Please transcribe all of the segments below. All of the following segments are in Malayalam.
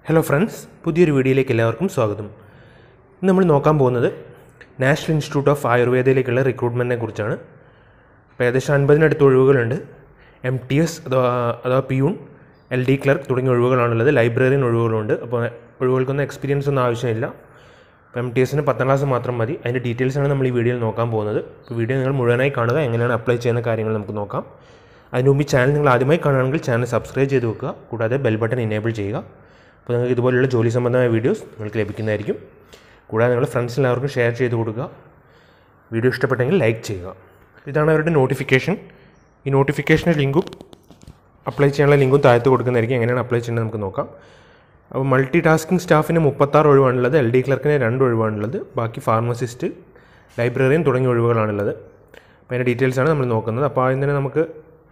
ഹലോ ഫ്രണ്ട്സ് പുതിയൊരു വീഡിയോയിലേക്ക് എല്ലാവർക്കും സ്വാഗതം ഇന്ന് നമ്മൾ നോക്കാൻ പോകുന്നത് നാഷണൽ ഇൻസ്റ്റിറ്റ്യൂട്ട് ഓഫ് ആയുർവേദയിലേക്കുള്ള റിക്രൂട്ട്മെൻറ്റിനെ കുറിച്ചാണ് അപ്പോൾ ഏകദേശം അൻപതിനടുത്ത് ഒഴിവുകളുണ്ട് എം ടി എസ് അഥവാ അഥവാ പിയൂൺ എൽ ഡി ക്ലർക്ക് തുടങ്ങിയ ഒഴിവുകളാണുള്ളത് ലൈബ്രറിയൻ ഒഴിവുകളുണ്ട് അപ്പോൾ ഒഴിവുകൾക്കൊന്നും എക്സ്പീരിയൻസ് ഒന്നും ആവശ്യമില്ല അപ്പോൾ എം ടി എസിന് പത്താം ക്ലാസ് മാത്രം മതി അതിൻ്റെ ഡീറ്റെയിൽസാണ് നമ്മൾ ഈ വീഡിയോയിൽ നോക്കാൻ പോകുന്നത് അപ്പോൾ വീഡിയോ നിങ്ങൾ മുഴുവനായി കാണുക എങ്ങനെയാണ് അപ്ലൈ ചെയ്യുന്ന കാര്യങ്ങൾ നമുക്ക് നോക്കാം അതിന് മുമ്പ് ഈ ചാനൽ നിങ്ങൾ ആദ്യമായി കാണുകയാണെങ്കിൽ ചാനൽ സബ്സ്ക്രൈബ് ചെയ്ത് വെക്കുക കൂടാതെ ബെൽ ബട്ടൺ ഇനേബിൾ ചെയ്യുക അപ്പോൾ നിങ്ങൾക്ക് ഇതുപോലുള്ള ജോലി സംബന്ധമായ വീഡിയോസ് നിങ്ങൾക്ക് ലഭിക്കുന്നതായിരിക്കും കൂടാതെ നിങ്ങൾ ഫ്രണ്ട്സിന് എല്ലാവർക്കും ഷെയർ ചെയ്ത് കൊടുക്കുക വീഡിയോ ഇഷ്ടപ്പെട്ടെങ്കിൽ ലൈക്ക് ചെയ്യുക ഇതാണ് അവരുടെ നോട്ടിഫിക്കേഷൻ ഈ നോട്ടിഫിക്കേഷൻ്റെ ലിങ്കും അപ്ലൈ ചെയ്യാനുള്ള ലിങ്കും താഴത്ത് കൊടുക്കുന്നതായിരിക്കും എങ്ങനെയാണ് അപ്ലൈ ചെയ്യേണ്ടത് നമുക്ക് നോക്കാം അപ്പോൾ മൾട്ടി ടാസ്കിംഗ് സ്റ്റാഫിന് മുപ്പത്താറ് ഒഴിവാണുള്ളത് എൽ ഡി ക്ലർക്കിന് രണ്ട് ഒഴിവാണുള്ളത് ബാക്കി ഫാർമസിസ്റ്റ് ലൈബ്രറിയൻ തുടങ്ങിയ ഒഴിവുകളാണുള്ളത് അപ്പോൾ അതിൻ്റെ ഡീറ്റെയിൽസാണ് നമ്മൾ നോക്കുന്നത് അപ്പോൾ ആദ്യം തന്നെ നമുക്ക്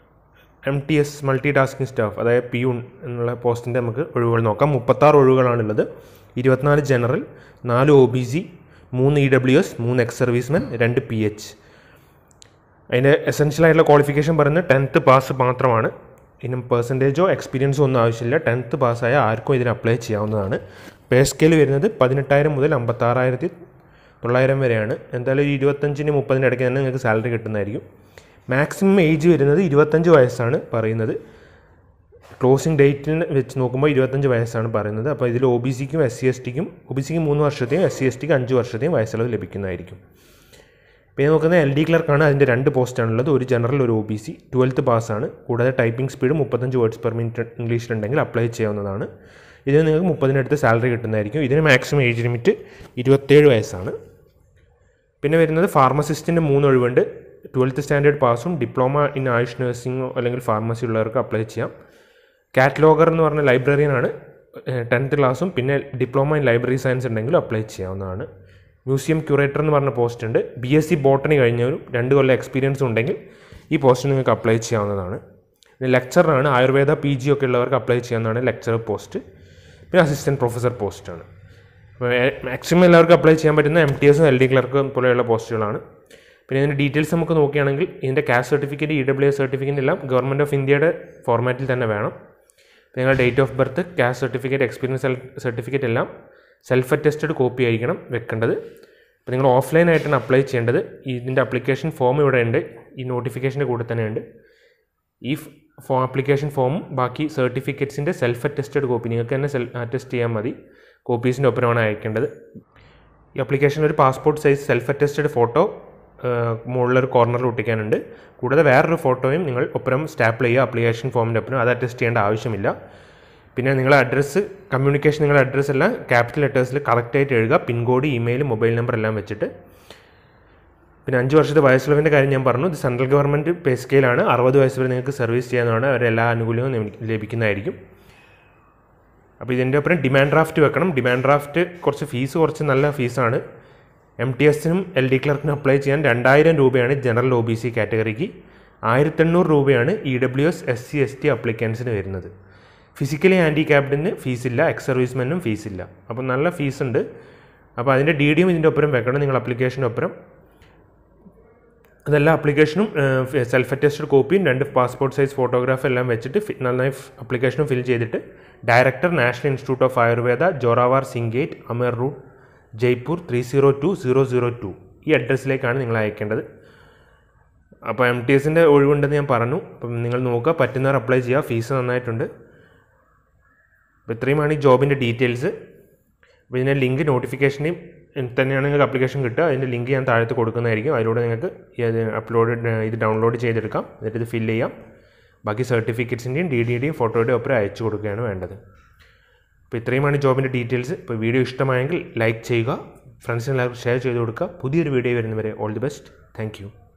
M T S multi tasking staff അതായത് പിയൂൺ എന്നുള്ള പോസ്റ്റിൻ്റെ നമുക്ക് ഒഴിവുകൾ നോക്കാം മുപ്പത്താറ് ഒഴിവുകളാണുള്ളത് ഇരുപത്തിനാല് ജനറൽ നാല് ഒ ബി സി മൂന്ന് ഇ ഡബ്ല്യു എസ് മൂന്ന് എക്സ് സർവീസ്മെൻ രണ്ട് പി എച്ച് അതിൻ്റെ എസെൻഷ്യൽ ആയിട്ടുള്ള ക്വാളിഫിക്കേഷൻ പറയുന്നത് ടെൻത്ത് പാസ് മാത്രമാണ് ഇനി പെർസെൻറ്റേജോ എക്സ്പീരിയൻസോ ഒന്നും ആവശ്യമില്ല ടെൻത്ത് പാസ്സായ ആർക്കും ഇതിന് അപ്ലൈ ചെയ്യാവുന്നതാണ് പേ സ്കെയിൽ വരുന്നത് പതിനെട്ടായിരം മുതൽ അമ്പത്താറായിരത്തി തൊള്ളായിരം വരെയാണ് എന്തായാലും ഒരു ഇരുപത്തഞ്ചിന് മുപ്പതിൻ്റെ ഇടയ്ക്ക് തന്നെ നിങ്ങൾക്ക് സാലറി കിട്ടുന്നതായിരിക്കും മാക്സിമം ഏജ് വരുന്നത് ഇരുപത്തഞ്ച് വയസ്സാണ് പറയുന്നത് ക്ലോസിംഗ് ഡേറ്റിന് വെച്ച് നോക്കുമ്പോൾ ഇരുപത്തഞ്ച് വയസ്സാണ് പറയുന്നത് അപ്പോൾ ഇതിൽ ഒ ബി സിക്കും എസ് സി എസ് ടിക്കും ഒ ബി സിക്ക് മൂന്ന് വർഷത്തെയും എസ് സി എസ് ടിക്ക് അഞ്ച് വർഷത്തെയും വയസ്സുള്ളത് ലഭിക്കുന്നതായിരിക്കും പിന്നെ നോക്കുന്നത് എൽ ഡി ക്ലർക്കാണ് അതിൻ്റെ രണ്ട് പോസ്റ്റാണുള്ളത് ഒരു ജനറൽ ഒരു ഒ ബി സി ട്വൽത്ത് പാസ്സാണ് കൂടാതെ ടൈപ്പിംഗ് സ്പീഡ് മുപ്പത്തഞ്ച് വേർഡ്സ് പെർ മിനിറ്റ് ഇംഗ്ലീഷിലുണ്ടെങ്കിൽ അപ്ലൈ ചെയ്യാവുന്നതാണ് ഇതിന് നിങ്ങൾക്ക് മുപ്പതിനടുത്ത് സാലറി കിട്ടുന്നതായിരിക്കും ഇതിന് മാക്സിമം ഏജ് ലിമിറ്റ് ഇരുപത്തേഴ് വയസ്സാണ് പിന്നെ വരുന്നത് ഫാർമസിസ്റ്റിൻ്റെ മൂന്ന് ഒഴിവുണ്ട് ട്വൽത്ത് സ്റ്റാൻഡേർഡ് പാസും ഡിപ്ലോമ ഇൻ ആയുഷ് നഴ്സിംഗോ അല്ലെങ്കിൽ ഫാർമസി ഉള്ളവർക്ക് അപ്ലൈ ചെയ്യാം കാറ്റലോഗർ എന്ന് പറഞ്ഞ ലൈബ്രറിയനാണ് ടെൻത്ത് ക്ലാസ്സും പിന്നെ ഡിപ്ലോമ ഇൻ ലൈബ്രറി സയൻസ് ഉണ്ടെങ്കിലും അപ്ലൈ ചെയ്യാവുന്നതാണ് മ്യൂസിയം ക്യൂറേറ്റർ എന്ന് പറഞ്ഞ പോസ്റ്റ് ഉണ്ട് ബി എസ് സി ബോട്ടണി കഴിഞ്ഞവരും രണ്ട് കൊല്ലം എക്സ്പീരിയൻസ് ഉണ്ടെങ്കിൽ ഈ പോസ്റ്റിന് നിങ്ങൾക്ക് അപ്ലൈ ചെയ്യാവുന്നതാണ് പിന്നെ ലെക്ചറാണ് ആയുർവേദ പി ജി ഒക്കെ ഉള്ളവർക്ക് അപ്ലൈ ചെയ്യാവുന്നതാണ് ലെക്ചർ പോസ്റ്റ് പിന്നെ അസിസ്റ്റൻറ്റ് പ്രൊഫസർ പോസ്റ്റാണ് മാക്സിമം എല്ലാവർക്കും അപ്ലൈ ചെയ്യാൻ പറ്റുന്ന എം ടി എസും എൽ ഡി ക്ലർക്കും പോലെയുള്ള പോസ്റ്റുകളാണ് പിന്നെ ഇതിൻ്റെ ഡീറ്റെയിൽസ് നമുക്ക് നോക്കുകയാണെങ്കിൽ ഇതിൻ്റെ caste certificate E W S certificate എല്ലാം ഗവൺമെൻറ് ഓഫ് ഇന്ത്യയുടെ ഫോർമാറ്റിൽ തന്നെ വേണം നിങ്ങളുടെ date of birth caste certificate experience certificate എല്ലാം സെൽഫ് അറ്റസ്റ്റഡ് കോപ്പി ആയിരിക്കണം വെക്കേണ്ടത് അപ്പോൾ നിങ്ങൾ ഓഫ്ലൈൻ ആയിട്ടാണ് അപ്ലൈ ചെയ്യേണ്ടത് ഇതിൻ്റെ അപ്ലിക്കേഷൻ ഫോം ഇവിടെ ഉണ്ട് ഈ നോട്ടിഫിക്കേഷൻ്റെ കൂടെ തന്നെ ഉണ്ട് ഈ ഫോ ആപ്ലിക്കേഷൻ ഫോമും ബാക്കി സർട്ടിഫിക്കറ്റ്സിൻ്റെ സെൽഫ് അറ്റസ്റ്റഡ് കോപ്പി നിങ്ങൾക്ക് തന്നെ സെൽ അറ്റസ്റ്റ് ചെയ്യാൻ മതി കോപ്പീസിൻ്റെ ഒപ്പരമാണ് അയക്കേണ്ടത് ഈ ആപ്ലിക്കേഷൻ ഒരു passport size self attested photo മുകളിലൊരു കോർണറിൽ ഒട്ടിക്കാനുണ്ട് കൂടാതെ വേറൊരു ഫോട്ടോയും നിങ്ങൾ ഒപ്പരം സ്റ്റാപ്പിൾ ചെയ്യുക ആപ്ലിക്കേഷൻ ഫോമിൻ്റെ ഒപ്പരം അത് അറ്റസ്റ്റ് ചെയ്യേണ്ട ആവശ്യമില്ല പിന്നെ നിങ്ങളുടെ അഡ്രസ്സ് കമ്മ്യൂണിക്കേഷൻ നിങ്ങളുടെ അഡ്രസ്സ് എല്ലാം ക്യാപിറ്റൽ ലെറ്റേഴ്സിൽ കറക്റ്റായിട്ട് എഴുതുക പിൻകോഡ് ഇമെയിൽ മൊബൈൽ നമ്പർ എല്ലാം വെച്ചിട്ട് പിന്നെ അഞ്ച് വർഷത്തെ വയസ്സുള്ളവൻ്റെ കാര്യം ഞാൻ പറഞ്ഞു ഇത് സെൻട്രൽ ഗവൺമെൻറ് പേ സ്കെയിലാണ് അറുപത് വയസ്സ് വരെ നിങ്ങൾക്ക് സർവീസ് ചെയ്യാവുന്നതാണ് അവരെ എല്ലാ ആനുകൂല്യവും ലഭിക്കുന്നതായിരിക്കും അപ്പോൾ ഇതിൻ്റെ ഒപ്പം ഡിമാൻഡ് ഡ്രാഫ്റ്റ് വെക്കണം ഡിമാൻഡ് ഡ്രാഫ്റ്റ് കുറച്ച് ഫീസ് കുറച്ച് നല്ല ഫീസാണ് എം ടി എസിനും എൽ ഡി ക്ലർക്കിനും അപ്ലൈ ചെയ്യാൻ രണ്ടായിരം രൂപയാണ് ജനറൽ ഒ ബി സി കാറ്റഗറിക്ക് ആയിരത്തെണ്ണൂറ് രൂപയാണ് E W S S C S T അപ്ലിക്കൻസിന് വരുന്നത് ഫിസിക്കലി ഹാൻഡിക്യാപ്ഡിന് ഫീസില്ല എക്സ് സർവീസ്മെനും ഫീസില്ല അപ്പോൾ നല്ല ഫീസ് ഉണ്ട് അപ്പോൾ അതിൻ്റെ ഡി ഡിയും ഇതിൻ്റെ ഒപ്പരം വെക്കണം നിങ്ങൾ അപ്ലിക്കേഷനൊപ്പരം അതെല്ലാ ആപ്ലിക്കേഷനും സെൽഫ് അറ്റസ്റ്റഡ് കോപ്പിയും രണ്ട് പാസ്പോർട്ട് സൈസ് ഫോട്ടോഗ്രാഫ് എല്ലാം വെച്ചിട്ട് നന്നായി അപ്ലിക്കേഷനും ഫിൽ ചെയ്തിട്ട് director national institute of Ayurveda Jorawar സിംഗേറ്റ് Amer route Jaipur three zero two zero zero two ഈ അഡ്രസ്സിലേക്കാണ് നിങ്ങൾ അയക്കേണ്ടത് അപ്പോൾ എം ടി എസിൻ്റെ ഒഴിവുണ്ടെന്ന് ഞാൻ പറഞ്ഞു അപ്പം നിങ്ങൾ നോക്കുക പറ്റുന്നവർ അപ്ലൈ ചെയ്യുക ഫീസ് നന്നായിട്ടുണ്ട് അപ്പോൾ ഇത്രയുമാണ് ഈ ജോബിൻ്റെ ഡീറ്റെയിൽസ് അപ്പോൾ ഇതിൻ്റെ ലിങ്ക് നോട്ടിഫിക്കേഷനെയും തന്നെയാണ് നിങ്ങൾക്ക് അപ്ലിക്കേഷൻ കിട്ടുക അതിൻ്റെ ലിങ്ക് ഞാൻ താഴത്ത് കൊടുക്കുന്നതായിരിക്കും അതിലൂടെ നിങ്ങൾക്ക് ഇത് അപ്ലോഡ് ഇത് ഡൗൺലോഡ് ചെയ്തെടുക്കാം എന്നിട്ട് ഇത് ഫില്ല് ചെയ്യാം ബാക്കി സർട്ടിഫിക്കറ്റ്സിൻ്റെയും ഡി ഡിയുടെയും ഫോട്ടോയുടെയും ഒപ്പം അയച്ചു കൊടുക്കുകയാണ് വേണ്ടത് അപ്പോൾ ഇത്രയുമാണ് ജോബിൻ്റെ ഡീറ്റെയിൽസ് ഇപ്പോൾ വീഡിയോ ഇഷ്ടമായെങ്കിൽ ലൈക്ക് ചെയ്യുക ഫ്രണ്ട്സിന് എല്ലാവർക്കും ഷെയർ ചെയ്ത് കൊടുക്കുക പുതിയൊരു വീഡിയോ വരുന്നവരെ ഓൾ ദി ബെസ്റ്റ് താങ്ക്